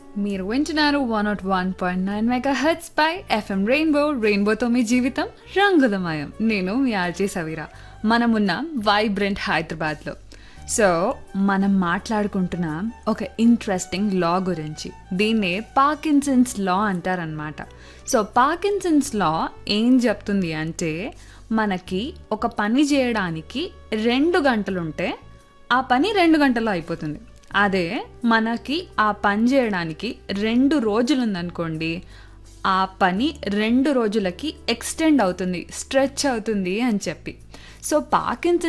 మీరు వింటున్నారు one nought one point nine megahertz పై ఎఫ్ఎం రెయిన్బో రెయిన్బోతో మీ జీవితం రంగులమయం నేను మీ ఆర్జే సవీరా మనమున్న వైబ్రెంట్ హైదరాబాద్లో సో మనం మాట్లాడుకుంటున్నాం ఒక ఇంట్రెస్టింగ్ లా గురించి దీన్నే పార్కిన్సన్స్ లా అంటారనమాట సో పార్కిన్సన్స్ లా ఏం చెప్తుంది అంటే మనకి ఒక పని చేయడానికి రెండు గంటలుంటే ఆ పని రెండు గంటల్లో అయిపోతుంది అదే మనకి ఆ పని చేయడానికి రెండు రోజులు ఉందనుకోండి ఆ పని రెండు రోజులకి ఎక్స్టెండ్ అవుతుంది స్ట్రెచ్ అవుతుంది అని చెప్పి సో పార్కిన్సన్